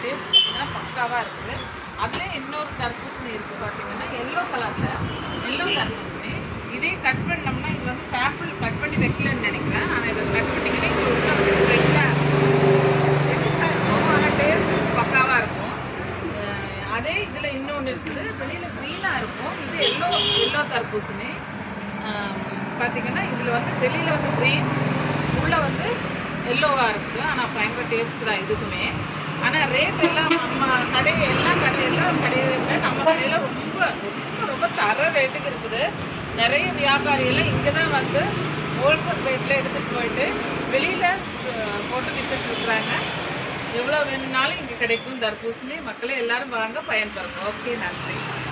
taste பார்த்தீங்கன்னா பக்காவாக இருக்குது அதுலேயே இன்னொரு தர்பூசணி இருக்குது பார்த்தீங்கன்னா எல்லோ கலரில் எல்லோ தர்பூசணி இதே கட் பண்ணோம்னா இது வந்து சாம்பிள் கட் பண்ணி வைக்கலன்னு நினைக்கிறேன் ஆனால் இதை கட் பண்ணிங்கன்னா இது உள்ள ஃப்ரெஷ்ஷாக பெருசாக இருக்கும் ஆனால் டேஸ்ட் பக்காவாக இருக்கும் அஹ் அதே இதில் இன்னொன்று இருக்குது வெளியில் க்ரீனாக இருக்கும் இது எல்லோ எல்லோ தர்பூசணி அஹ் பார்த்தீங்கன்னா இதில் வந்து வெளியில் வந்து க்ரீன் உள்ளே வந்து எல்லோவாக இருக்குது ஆனால் பயங்கர டேஸ்ட் தான் இதுக்குமே ஆனால் ரேட் எல்லாம் நம்ம கடை எல்லா கடை எல்லா கடையில விட நம்ம கடையில் ரொம்ப ரொம்ப ரொம்ப தர ரேட்டுக்கு இருக்குது நிறைய வியாபாரிகள் இங்கே தான் வந்து ஹோல்சேல் ரேட்டில் எடுத்துகிட்டு போயிட்டு வெளியில் போட்டு வித்துட்டு இருக்கிறாங்க எவ்வளோ வேணும்னாலும் இங்கே கிடைக்கும் தர்பூசணி மக்களே எல்லாரும் வாங்க பயன்பெறுங்க ஓகே நன்றி